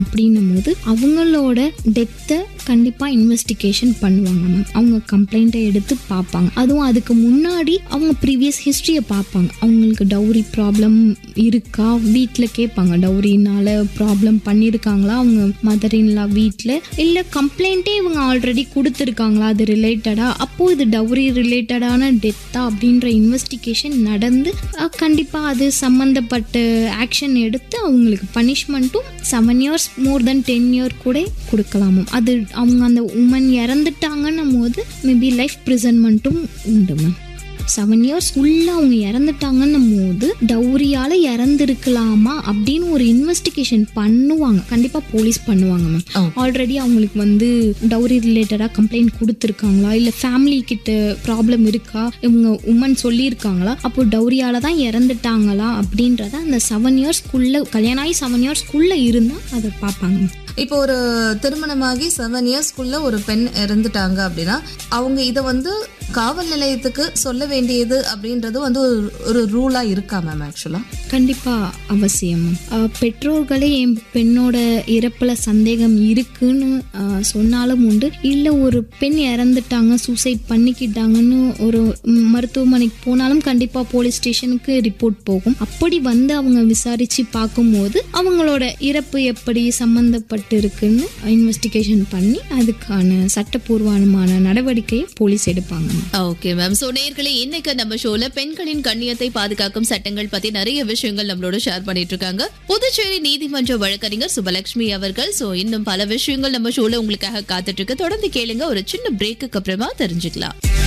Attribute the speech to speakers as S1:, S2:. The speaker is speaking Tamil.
S1: அப்படின்னும் போது அவங்களோட டெத்தை கண்டிப்பாக இன்வெஸ்டிகேஷன் பண்ணுவாங்க மேம் அவங்க கம்ப்ளைண்ட்டை எடுத்து பார்ப்பாங்க அதுவும் அதுக்கு முன்னாடி அவங்க ப்ரீவியஸ் ஹிஸ்ட்ரியை பார்ப்பாங்க அவங்களுக்கு டவுரி ப்ராப்ளம் இருக்கா வீட்டில் கேட்பாங்க டவுரினால ப்ராப்ளம் பண்ணியிருக்காங்களா அவங்க மதர் இன்லா வீட்டில் இல்லை கம்ப்ளைண்ட்டே இவங்க ஆல்ரெடி கொடுத்துருக்காங்களா அது ரிலேட்டடாக அப்போது இது டவுரி ரிலேட்டடான டெத்தா அப்படின்ற இன்வெஸ்டிகேஷன் நடந்து கண்டிப்பாக அது சம்மந்தப்பட்ட ஆக்ஷன் எடுத்து அவங்களுக்கு பனிஷ்மெண்ட்டும் seven years more then ten year கூட கொடுக்கலாமும் அது அவங்க அந்த உமன் இறந்துட்டாங்கன்னும் போது மேபி லைஃப் ப்ரிசன்மெண்ட்டும் உண்டு மேம் செவன் இயர்ஸ் உள்ள அவங்க இறந்துட்டாங்கன்னும் போது டவுரியால இறந்துருக்கலாமா அப்படின்னு ஒரு இன்வெஸ்டிகேஷன் பண்ணுவாங்க கண்டிப்பா போலீஸ் பண்ணுவாங்க மேம்
S2: Oh.
S1: ஆல்ரெடி அவங்களுக்கு வந்து டவுரி ரிலேட்டடா கம்ப்ளைண்ட் கொடுத்துருக்காங்களா இல்ல ஃபேமிலி கிட்ட ப்ராப்ளம் இருக்கா இவங்க உமன் சொல்லியிருக்காங்களா அப்போ டவுரியால தான் இறந்துட்டாங்களா அப்படின்றத அந்த செவன் இயர்ஸ்க்குள்ள கல்யாணம் ஆகி செவன் இயர்ஸ்க்குள்ள இருந்தா அதை பார்ப்பாங்க மேம்
S2: இப்போ ஒரு திருமணமாகி செவன் இயர்ஸ்க்குள்ள ஒரு பெண் இறந்துட்டாங்க அப்படின்னா அவங்க இதை வந்து காவல் நிலையத்துக்கு சொல்ல வேண்டியது அப்படின்றது வந்து ஒரு ஒரு ரூலா இருக்கா மேம் ஆக்சுவலா
S1: கண்டிப்பா அவசியம் அஹ் பெற்றோர்களே என் பெண்ணோட இறப்புல சந்தேகம் இருக்குன்னு அஹ், சொன்னாலும் உண்டு இல்ல ஒரு பெண் இறந்துட்டாங்க சூசைட் பண்ணிக்கிட்டாங்கன்னு ஒரு ம், மருத்துவமனைக்கு போனாலும் கண்டிப்பா போலீஸ் ஸ்டேஷனுக்கு ரிப்போர்ட் போகும் அப்படி வந்து அவங்க விசாரிச்சு பார்க்கும்போது அவங்களோட இறப்பு எப்படி சம்பந்தப்பட்டு இருக்குன்னு இன்வெஸ்டிகேஷன் பண்ணி அதுக்கான சட்டப்பூர்வமான நடவடிக்கையை போலீஸ் எடுப்பாங்க
S3: ஓகே மேம் சோ நேயர்களே இன்னைக்கு நம்ம ஷோல பெண்களின் கண்ணியத்தை பாதுகாக்கும் சட்டங்கள் பத்தி நிறைய விஷயங்கள் நம்மளோட ஷேர் பண்ணிட்டு இருக்காங்க புதுச்சேரி நீதிமன்ற வழக்கறிஞர் சுபலட்சுமி அவர்கள் சோ இன்னும் பல விஷயங்கள் நம்ம ஷோல உங்களுக்காக காத்துட்டு இருக்கு தொடர்ந்து கேளுங்க ஒரு சின்ன பிரேக்குக்கு அப்புறமா தெரிஞ்சுக்கலாம்